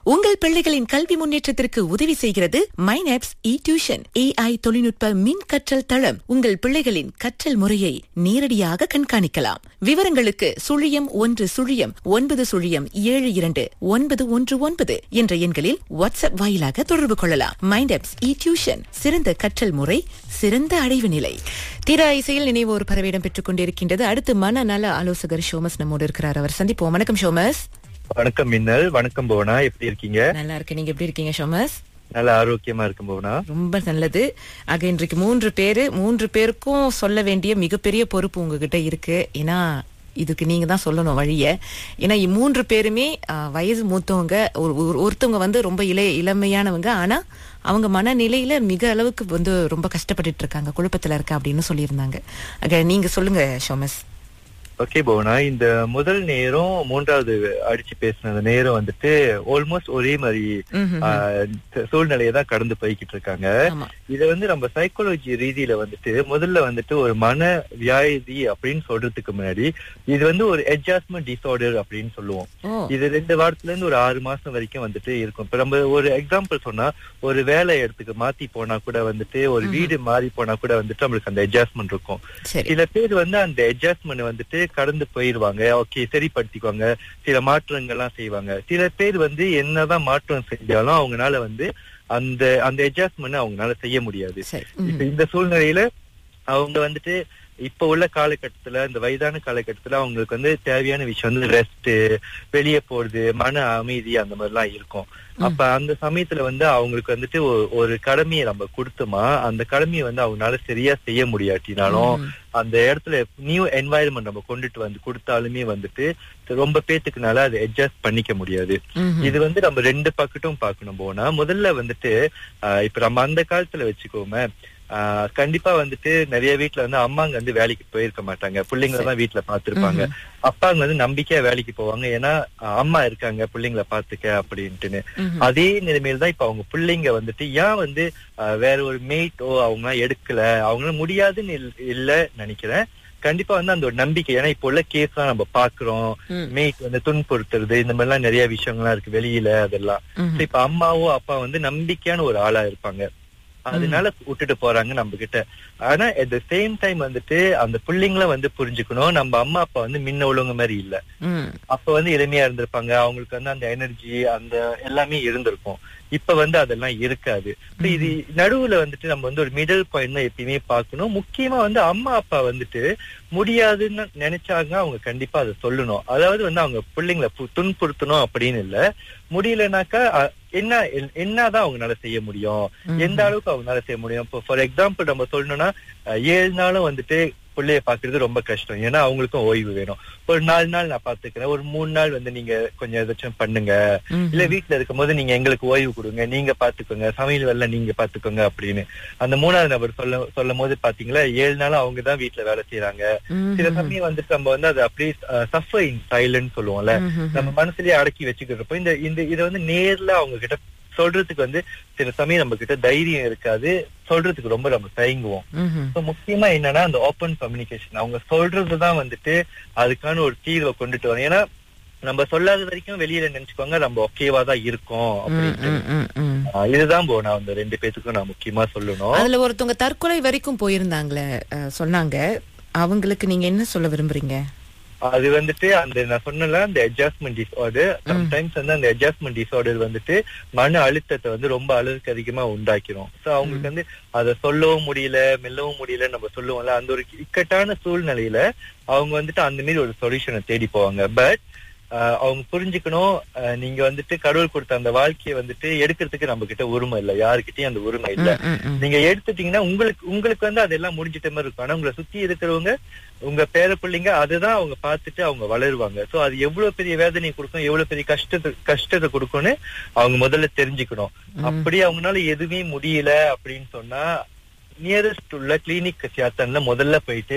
உங்கள் பிள்ளைகளின் கல்வி முன்னேற்றத்திற்கு உதவி செய்கிறது மைனாப்ஸ் இ டியூஷன் ஏஐ தொழில்நுட்ப மின் கற்றல் தளம் உங்கள் பிள்ளைகளின் கற்றல் முறையை நேரடியாக கண்காணிக்கலாம் விவரங்களுக்கு சுழியம் ஒன்று சுழியம் ஒன்பது சுழியம் ஏழு இரண்டு ஒன்பது ஒன்று ஒன்பது என்ற எண்களில் வாட்ஸ்அப் வாயிலாக தொடர்பு கொள்ளலாம் மைண்டாப்ஸ் இ டியூஷன் சிறந்த கற்றல் முறை சிறந்த அடைவு நிலை தீரா இசையில் நினைவு ஒரு பறவையிடம் பெற்றுக் கொண்டிருக்கின்றது அடுத்து மனநல ஆலோசகர் ஷோமஸ் நம்மோடு இருக்கிறார் அவர் சந்திப்போம் வணக்கம் ஷோமஸ் வணக்கம் மின்னல் வணக்கம் போனா எப்படி இருக்கீங்க நல்லா இருக்கு நீங்க எப்படி இருக்கீங்க ஷோமஸ் நல்ல ஆரோக்கியமா இருக்கும் போனா ரொம்ப நல்லது ஆக இன்றைக்கு மூன்று பேரு மூன்று பேருக்கும் சொல்ல வேண்டிய மிகப்பெரிய பொறுப்பு உங்ககிட்ட இருக்கு ஏன்னா இதுக்கு நீங்க தான் சொல்லணும் வழிய ஏன்னா இ- மூன்று பேருமே ஆ, வயசு மூத்தவங்க ஒரு- ஒரு- ஒருத்தவங்க வந்து ரொம்ப இளைய இளமையானவங்க ஆனா அவங்க மனநிலையில மிக அளவுக்கு வந்து ரொம்ப கஷ்டப்பட்டுட்டு இருக்காங்க குழப்பத்துல இருக்க அப்படின்னு சொல்லியிருந்தாங்க ஆக நீங்க சொல்லுங்க ஷோமஸ் ஓகே போனா இந்த முதல் நேரம் மூன்றாவது அடிச்சு பேசின அந்த நேரம் வந்துட்டு ஆல்மோஸ்ட் ஒரே மாதிரி ம்ஹும். ஆஹ், சூழ்நிலையை தான் கடந்து போய்கிட்டு இருக்காங்க ஆமா இத வந்து நம்ம சைக்காலஜி ரீதியில வந்துட்டு முதல்ல வந்துட்டு ஒரு மன வியாதி அப்படின்னு சொல்றதுக்கு முன்னாடி இது வந்து ஒரு அட்ஜஸ்ட்மெண்ட் டிசார்டர் அப்படின்னு சொல்லுவோம் ஓ இது ரெண்டு வாரத்துல இருந்து ஒரு ஆறு மாசம் வரைக்கும் வந்துட்டு இருக்கும் இப்ப நம்ம ஒரு எக்ஸாம்பிள் சொன்னா ஒரு வேலை இடத்துக்கு மாத்தி போனா கூட வந்துட்டு ஒரு வீடு மாறி போனா கூட வந்துட்டு நம்மளுக்கு அந்த அட்ஜஸ்ட்மெண்ட் இருக்கும் சரி சில பேர் வந்து அந்த அட்ஜஸ்ட்மெண்ட் வந்துட்டு கடந்து போயிருவாங்க ஓகே சரிப்படுத்திக்குவாங்க சில மாற்றங்கள்லாம் செய்வாங்க சில பேர் வந்து என்னதான் மாற்றம் செஞ்சாலும் அவங்கனால வந்து அந்த அந்த அட்ஜஸ்ட்மெண்ட் அவங்கனால செய்ய முடியாது சரி இப்ப ம்ஹும். இந்த சூழ்நிலையில அவங்க வந்துட்டு இப்ப உள்ள காலகட்டத்துல இந்த வயதான காலகட்டத்துல அவங்களுக்கு வந்து தேவையான விஷயம் வந்து ரெஸ்ட் வெளியே போறது மன அமைதி அந்த மாதிரி எல்லாம் இருக்கும் அப்ப அந்த சமயத்துல வந்து அவங்களுக்கு வந்துட்டு ஒ- ஒரு கடமையை நம்ம கொடுத்தோமா அந்த கடமையை வந்து அவங்களால சரியா செய்ய முடியாட்டினாலும் ம். அந்த இடத்துல நியூ என்வாயர்மெண்ட் நம்ம கொண்டுட்டு வந்து கொடுத்தாலுமே வந்துட்டு ரொம்ப பேத்துக்குனால அதை அட்ஜஸ்ட் பண்ணிக்க முடியாது ம்ஹும். இது வந்து நம்ம ரெண்டு பக்கட்டும் பார்க்கணும் போனா முதல்ல வந்துட்டு ஆஹ் இப்ப நம்ம அந்த காலத்துல வச்சுக்கோமே ஆஹ் கண்டிப்பா வந்துட்டு நிறைய வீட்ல வந்து அம்மாங்க வந்து வேலைக்கு போயிருக்க மாட்டாங்க பிள்ளைங்கள தான் வீட்டுல பாத்துருப்பாங்க அப்பாங்க வந்து நம்பிக்கையா வேலைக்கு போவாங்க ஏன்னா ஆஹ் அம்மா இருக்காங்க பிள்ளைங்கள பாத்துக்க அப்படின்ட்டுன்னு ம்ஹும். அதே நிலைமையில தான் இப்ப அவங்க பிள்ளைங்க வந்துட்டு ஏன் வந்து ஆஹ் வேற ஒரு மேட்டோ அவங்க எடுக்கல அவங்களால முடியாதுன்னு இல்ல- இல்ல நினைக்கிறேன் கண்டிப்பா வந்து அந்த ஒரு நம்பிக்கை ஏன்னா இப்போ உள்ள கேஸ் எல்லாம் நம்ம பாக்குறோம் ம். மேட் வந்து துன்புறுத்துறது இந்த மாதிரி எல்லாம் நிறைய விஷயங்கள்லாம் இருக்கு வெளியில அதெல்லாம் ம்ஹும். So, இப்ப அம்மாவோ அப்பா வந்து நம்பிக்கையான ஒரு ஆளா இருப்பாங்க அதனால விட்டுட்டு போறாங்க நம்ம கிட்ட ஆனா அட் த சேம் டைம் வந்துட்டு அந்த பிள்ளைங்கள வந்து புரிஞ்சுக்கணும் நம்ம அம்மா அப்பா வந்து முன்ன உள்ளவங்க மாதிரி இல்ல ம். அப்ப வந்து இளமையா இருந்திருப்பாங்க அவங்களுக்கு வந்து அந்த எனர்ஜி அந்த எல்லாமே இருந்திருக்கும் இப்ப வந்து அதெல்லாம் இருக்காது So, இது நடுவுல வந்துட்டு நம்ம வந்து ஒரு மிடில் பாயிண்ட் தான் எப்பயுமே பார்க்கணும் முக்கியமா வந்து அம்மா அப்பா வந்துட்டு முடியாதுன்னு நினைச்சாங்க அவங்க கண்டிப்பா அதை சொல்லணும் அதாவது வந்து அவங்க பிள்ளைங்களை பு- துன்புறுத்தணும் அப்படின்னு இல்ல முடியலனாக்கா அ- என்ன என்- என்னதான் அவங்களால செய்ய முடியும் எந்த அளவுக்கு அவங்களால செய்ய முடியும் இப்போ ஃபார் எக்ஸாம்பிள் நம்ம சொல்லணும்னா அஹ், ஏழு நாளும் வந்துட்டு பிள்ளைய பாக்குறது ரொம்ப கஷ்டம் ஏன்னா அவங்களுக்கும் ஓய்வு வேணும் ஒரு நாலு நாள் நான் பாத்துக்கிறேன் ஒரு மூணு நாள் வந்து நீங்க கொஞ்சம் ஏதாச்சும் பண்ணுங்க ம்ஹும். இல்ல வீட்டுல இருக்கும்போது நீங்க எங்களுக்கு ஓய்வு கொடுங்க நீங்க பாத்துக்கோங்க சமையல் வேலை நீங்க பாத்துக்கோங்க அப்படின்னு அந்த மூணாவது நபர் சொல்ல சொல்லும் போது பாத்தீங்களா ஏழு நாள் அவங்க தான் வீட்டுல வேலை செய்யறாங்க சில ம்ஹும். சமயம் வந்துட்டு நம்ம வந்து அதை அப்படியே சஃபர் இன் சைலண்ட் சொல்லுவோம்ல ம்ஹும். நம்ம மனசுலயே அடக்கி வச்சுக்கிறப்போ இந்த இந்த இதை வந்து நேர்ல அவங்க கிட்ட சொல்றதுக்கு வந்து சில சமயம் நம்ம கிட்ட தைரியம் இருக்காது சொல்றதுக்கு ரொம்ப நம்ம தயங்குவோம் ம்ஹும். So, முக்கியமா என்னன்னா அந்த ஓப்பன் கம்யூனிகேஷன் அவங்க சொல்றதுதான் வந்துட்டு அதுக்கான ஒரு தீர்வை கொண்டுட்டு வரும் ஏன்னா நம்ம சொல்லாத வரைக்கும் வெளியில நினைச்சுக்கோங்க நம்ம ஓகேவா தான் இருக்கோம் ம், அப்படின்ட்டு ம், ம், ம். ஆஹ் இதுதான் போனா அந்த ரெண்டு பேத்துக்கும் நான் முக்கியமா சொல்லணும் அதுல ஒருத்தவங்க தற்கொலை வரைக்கும் போயிருந்தாங்களே அஹ், சொன்னாங்க அவங்களுக்கு நீங்க என்ன சொல்ல விரும்புறீங்க அது வந்துட்டு அந்த நான் சொன்னல அந்த அட்ஜஸ்ட்மெண்ட் டிசார்டர் சம்டைம்ஸ் வந்து அந்த அட்ஜஸ்ட்மெண்ட் டிசார்டர் வந்துட்டு மன அழுத்தத்தை வந்து ரொம்ப அளவுக்கு அதிகமா உண்டாக்கிரும் சோ அவங்களுக்கு வந்து அதை சொல்லவும் முடியல மெல்லவும் முடியல நம்ம சொல்லுவோம்ல அந்த ஒரு இக்கட்டான சூழ்நிலையில அவங்க வந்துட்டு அந்த மாதிரி ஒரு சொல்யூஷனை தேடி போவாங்க பட் அவங்க புரிஞ்சுக்கணும் ஆஹ் நீங்க வந்துட்டு கடவுள் கொடுத்த அந்த வாழ்க்கையை வந்துட்டு எடுக்கிறதுக்கு நம்ம கிட்ட உரிமை இல்ல யாருக்கிட்டயும் அந்த உரிமை இல்ல ம், ம், ம். நீங்க எடுத்துட்டீங்கன்னா உங்களுக்கு உங்களுக்கு வந்து அதெல்லாம் முடிஞ்சிட்ட மாதிரி இருக்கும் ஆனா உங்களை சுத்தி இருக்கிறவங்க உங்க பேர பிள்ளைங்க அதுதான் அவங்க பார்த்துட்டு அவங்க வளருவாங்க சோ அது எவ்வளவு பெரிய வேதனை கொடுக்கும் எவ்வளவு பெரிய கஷ்டத்தை கஷ்டத்தை கொடுக்கும்னு அவங்க முதல்ல தெரிஞ்சுக்கணும் அப்படி அவங்களால எதுவுமே முடியல அப்படின்னு சொன்னா நியரஸ்ட் உள்ள கிளினிக் சியாத்தன்ல முதல்ல போயிட்டு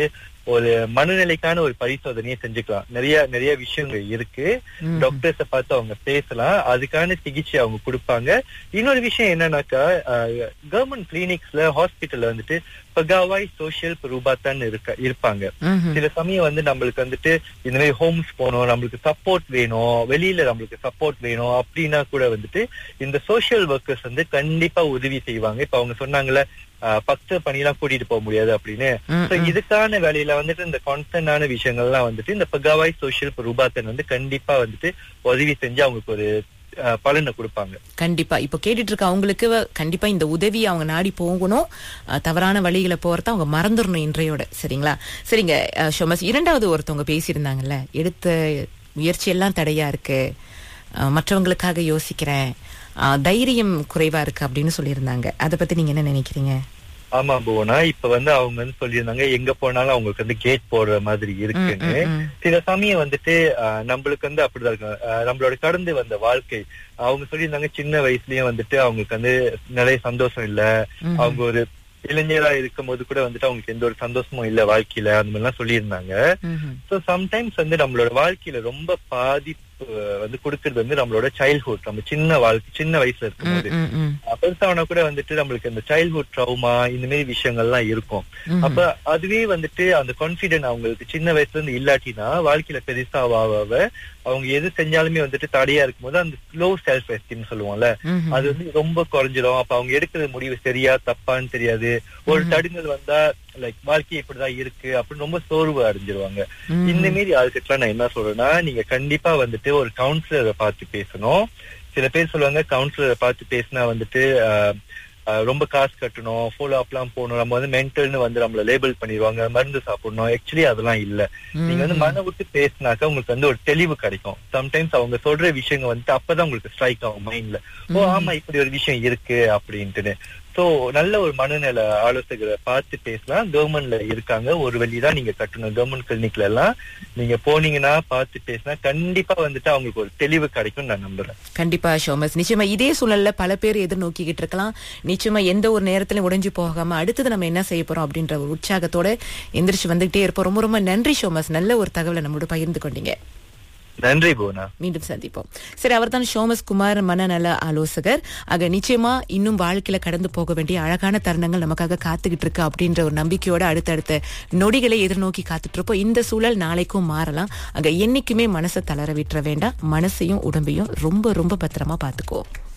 ஒரு மனநிலைக்கான ஒரு பரிசோதனையை செஞ்சுக்கலாம் நிறைய நிறைய விஷயங்கள் இருக்கு டாக்டர்ஸ பார்த்து அவங்க பேசலாம் அதுக்கான சிகிச்சை அவங்க கொடுப்பாங்க இன்னொரு விஷயம் என்னன்னாக்கா கவர்மெண்ட் கிளினிக்ஸ்ல ஹாஸ்பிட்டல்ல வந்துட்டு பகாவாய் சோசியல் ரூபாத்தான் இருக்க இருப்பாங்க ம்ஹும். சில சமயம் வந்து நம்மளுக்கு வந்துட்டு இந்த மாதிரி ஹோம்ஸ் போகணும் நம்மளுக்கு சப்போர்ட் வேணும் வெளியில நம்மளுக்கு சப்போர்ட் வேணும் அப்படின்னா கூட வந்துட்டு இந்த சோஷியல் ஒர்க்கர்ஸ் வந்து கண்டிப்பா உதவி செய்வாங்க இப்ப அவங்க சொன்னாங்கல்ல ஆஹ், பக்த பணியெல்லாம் கூட்டிட்டு போக முடியாது அப்படின்னு ம், So, ம். இதுக்கான வேலையில வந்துட்டு இந்த கான்ஸ்டன்டான விஷயங்கள்லாம் வந்துட்டு இந்த பகாவாய் சோஷியல் ரூபாத்தன் வந்து கண்டிப்பா வந்துட்டு உதவி செஞ்சு அவங்களுக்கு ஒரு ஆஹ், பலனை கொடுப்பாங்க கண்டிப்பா இப்ப கேட்டுட்டு இருக்க அவங்களுக்கு வ- கண்டிப்பா இந்த உதவி அவங்க நாடி போகணும் அஹ், தவறான வழிகளை போறத அவங்க மறந்துடணும் இன்றையோட சரிங்களா சரிங்க அஹ், ஷோமஸ் இரண்டாவது ஒருத்தவங்க பேசியிருந்தாங்கல்ல எடுத்த முயற்சி எல்லாம் தடையா இருக்கு அஹ், மற்றவங்களுக்காக யோசிக்கிறேன் அஹ், தைரியம் குறைவா இருக்கு அப்படின்னு சொல்லியிருந்தாங்க அதை பத்தி நீங்க என்ன நினைக்கிறீங்க ஆமா புவனா இப்ப வந்து அவங்க வந்து சொல்லியிருந்தாங்க எங்க போனாலும் அவங்களுக்கு வந்து கேட் போடுற மாதிரி ம், இருக்குன்னு ம், ம். சில சமயம் வந்துட்டு ஆஹ், நம்மளுக்கு வந்து அப்படிதான் இருக்கும் ஆஹ், நம்மளோட கடந்து வந்த வாழ்க்கை அவங்க சொல்லியிருந்தாங்க சின்ன வயசுலயும் வந்துட்டு அவங்களுக்கு வந்து நிறைய சந்தோஷம் இல்ல ம். அவங்க ஒரு இளைஞரா இருக்கும் போது கூட வந்துட்டு அவங்களுக்கு எந்த ஒரு சந்தோஷமும் இல்ல வாழ்க்கையில அந்த மாதிரி எல்லாம் சொல்லியிருந்தாங்க ம்ஹும். சோ சம்டைம்ஸ் வந்து நம்மளோட வாழ்க்கையில ரொம்ப பாதிப்பு வந்து கொடுக்கறது வந்து நம்மளோட சைல்ட்ஹுட் நம்ம சின்ன வாழ்க்கை சின்ன வயசுல ம், இருக்கும்போது ம், ம். பெருசாவனா கூட வந்துட்டு நம்மளுக்கு இந்த சைல்ட்ஹுட் ட்ரௌமா இந்த மாதிரி விஷயங்கள்லாம் இருக்கும் ம்ஹும். அப்ப அதுவே வந்துட்டு அந்த கான்பிடென்ட் அவங்களுக்கு சின்ன வயசுல இருந்து இல்லாட்டினா வாழ்க்கையில பெருசா ஆக ஆக ஆக அவங்க எது செஞ்சாலுமே வந்துட்டு தடையா இருக்கும்போது அந்த ஸ்லோ செல்ஃப் எஸ்டீம் சொல்லுவோம்ல ம்ஹும். அது வந்து ரொம்ப குறைஞ்சிடும் அப்ப அவங்க எடுக்கிற முடிவு சரியா தப்பான்னு தெரியாது ஒரு தடுங்கல் வந்தா லைக் வாழ்க்கை இப்படிதான் இருக்கு அப்படின்னு ரொம்ப சோர்வு அடைஞ்சிருவாங்க ம். இந்த மாரி ஆளுக்கெல்லாம் நான் என்ன சொல்றேன்னா நீங்க கண்டிப்பா வந்துட்டு ஒரு கவுன்சிலரை பார்த்து பேசணும் சில பேர் சொல்லுவாங்க கவுன்சிலரை பார்த்து பேசினா வந்துட்டு ஆஹ், ஆஹ், ரொம்ப காசு கட்டணும் ஃபாலோ அப்லாம் போகணும் நம்ம வந்து மென்டல்னு வந்து நம்மள லேபிள் பண்ணிடுவாங்க மருந்து சாப்பிடணும் ஆக்சுவலி அதெல்லாம் இல்ல நீங்க வந்து மன விட்டு பேசினாக்கா உங்களுக்கு வந்து ஒரு தெளிவு கிடைக்கும் சம்டைம்ஸ் அவங்க சொல்ற விஷயங்கள் வந்துட்டு அப்பதான் உங்களுக்கு ஸ்ட்ரைக் ஆகும் மைண்ட்ல ஓ ஆமா இப்படி ஒரு விஷயம் இருக்கு அப்படின்ட்டுன்னு சோ நல்ல ஒரு மனநல ஆலோசகரை பார்த்து பேசலாம் கவர்மெண்ட்ல இருக்காங்க ஒரு வழிதான் நீங்க கட்டணும் கவர்மெண்ட் கிளினிக்ல எல்லாம் நீங்க போனீங்கன்னா பார்த்து பேசினா கண்டிப்பா வந்துட்டு அவங்களுக்கு ஒரு தெளிவு கிடைக்கும் நான் நம்புறேன் கண்டிப்பா ஷோமஸ் நிச்சயமா இதே சூழல்ல பல பேர் எதிர்நோக்கிக்கிட்டு இருக்கலாம் நிச்சயமா எந்த ஒரு நேரத்திலும் உடைஞ்சு போகாம அடுத்தது நம்ம என்ன செய்ய போறோம் அப்படின்ற ஒரு உற்சாகத்தோட எந்திரிச்சு வந்துகிட்டே இருப்போம் ரொம்ப ரொம்ப நன்றி ஷோமஸ் நல்ல ஒரு தகவலை நம்மளோட பகிர்ந்து கொண்டீங்க நன்றி புவனா மீண்டும் சந்திப்போம் சரி அவர்தான் ஷோமஸ் குமார் மனநல ஆலோசகர் ஆக நிச்சயமா இன்னும் வாழ்க்கையில கடந்து போக வேண்டிய அழகான தருணங்கள் நமக்காக காத்துக்கிட்டு இருக்கு அப்படின்ற ஒரு நம்பிக்கையோட அடுத்தடுத்த நொடிகளை எதிர்நோக்கி காத்துட்டு இருப்போம் இந்த சூழல் நாளைக்கும் மாறலாம் ஆக என்னைக்குமே மனசை தளர விட்டுற வேண்டாம் மனசையும் உடம்பையும் ரொம்ப ரொம்ப பத்திரமா பாத்துக்கோ